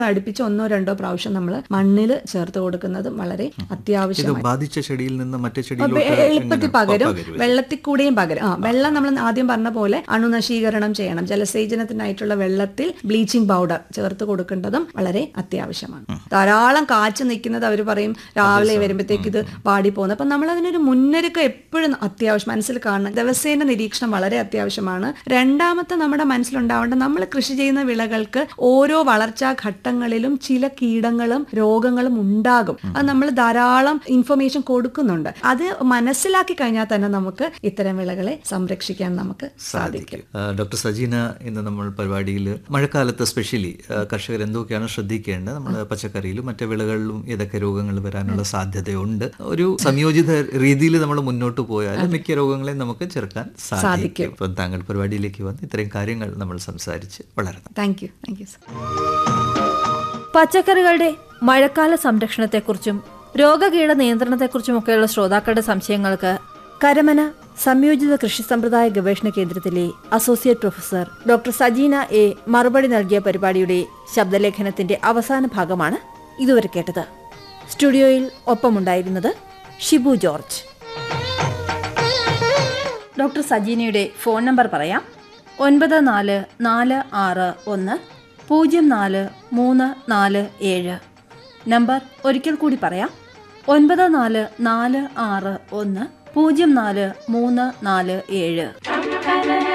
അടുപ്പിച്ച് ഒന്നോ രണ്ടോ പ്രാവശ്യം നമ്മൾ മണ്ണിൽ ചേർത്ത് കൊടുക്കുന്നത് വളരെ ഇത് അത്യാവശ്യമാണ് ബാധിച്ച ചെടിയിൽ നിന്ന് മറ്റേ അപ്പൊ ചെടിയിലോട്ട് എളുപ്പത്തിൽ എങ്ങനെ പകരും പകരുമോ? വെള്ളത്തിൽ കൂടെയും പകരും ആ വെള്ളം നമ്മൾ ആദ്യം പറഞ്ഞ പോലെ അണുനശീകരണം ചെയ്യണം ജലസേചനത്തിനായിട്ടുള്ള വെള്ളത്തിൽ ബ്ലീച്ചിങ് പൗഡർ ചേർത്ത് കൊടുക്കേണ്ടതും വളരെ അത്യാവശ്യമാണ് ധാരാളം കാച്ചു നിൽക്കുന്നത് അവർ പറയും രാവിലെ വരുമ്പോഴത്തേക്ക് ഇത് വാടി പോകുന്നത് അപ്പം നമ്മൾ അതിനൊരു മുന്നൊരുക്കം എപ്പോഴും അത്യാവശ്യം മനസ്സിൽ കാണണം ദിവസേന നിരീക്ഷണം വളരെ അത്യാവശ്യമാണ് രണ്ടാമത്തെ നമ്മുടെ മനസ്സിലുണ്ടാവേണ്ട നമ്മൾ കൃഷി ചെയ്യുന്ന വിളകൾക്ക് ഓരോ വളർച്ചാ ഘട്ടങ്ങളിലും ചില കീടങ്ങളും രോഗങ്ങളും ഉണ്ടാകും അത് നമ്മൾ ധാരാളം ഇൻഫർമേഷൻ കൊടുക്കുന്നുണ്ട് അത് മനസ്സിലാക്കി കഴിഞ്ഞാൽ തന്നെ നമുക്ക് ഇത്തരം വിളകളെ സംരക്ഷിക്കാൻ നമുക്ക് സാധിക്കും ആ, ഡോക്ടർ സജീന ഇന്ന് നമ്മൾ പരിപാടിയിൽ മഴക്കാലത്ത് സ്പെഷ്യലി കർഷകർ എന്തൊക്കെയാണ് ശ്രദ്ധിക്കേണ്ടത് നമ്മൾ പച്ചക്കറിയിലും മറ്റു വിളകളിലും ഏതൊക്കെ രോഗങ്ങൾ വരാനുള്ള സാധ്യതയുണ്ട് ഒരു സംയോജിത രീതിയിൽ നമ്മൾ മുന്നോട്ട് പോയാൽ മിക്ക രോഗങ്ങളെയും നമുക്ക് ചെറുക്കാൻ സാധിക്കും ഇപ്പം താങ്കൾ പരിപാടിയിലേക്ക് വന്ന് ഇത്രയും കാര്യങ്ങൾ നമ്മൾ സംസാരിച്ച് വളരണം thank you thank you sir പച്ചക്കറികളുടെ മഴക്കാല സംരക്ഷണത്തെക്കുറിച്ചും രോഗകീട നിയന്ത്രണത്തെക്കുറിച്ചുമൊക്കെയുള്ള ശ്രോതാക്കളുടെ സംശയങ്ങൾക്ക് കരമന സംയോജിത കൃഷി സമ്പ്രദായ ഗവേഷണ കേന്ദ്രത്തിലെ associate professor doctor Sajeena A മറുപടി നൽകിയ പരിപാടിയുടെ ശബ്ദലേഖനത്തിന്റെ അവസാന ഭാഗമാണ് ഇതുവരെ കേട്ടത് സ്റ്റുഡിയോയിൽ ഒപ്പമുണ്ടായിരുന്നത് ഷിബു ജോർജ് ഡോക്ടർ സജീനയുടെ ഫോൺ നമ്പർ പറയാം ഒൻപത് നാല് നാല് ആറ് ഒന്ന് പൂജ്യം നാല് മൂന്ന് നാല് ഏഴ് നമ്പർ ഒരിക്കൽ കൂടി പറയാം ഒൻപത് നാല് നാല് ആറ് ഒന്ന് പൂജ്യം നാല് മൂന്ന് നാല് ഏഴ്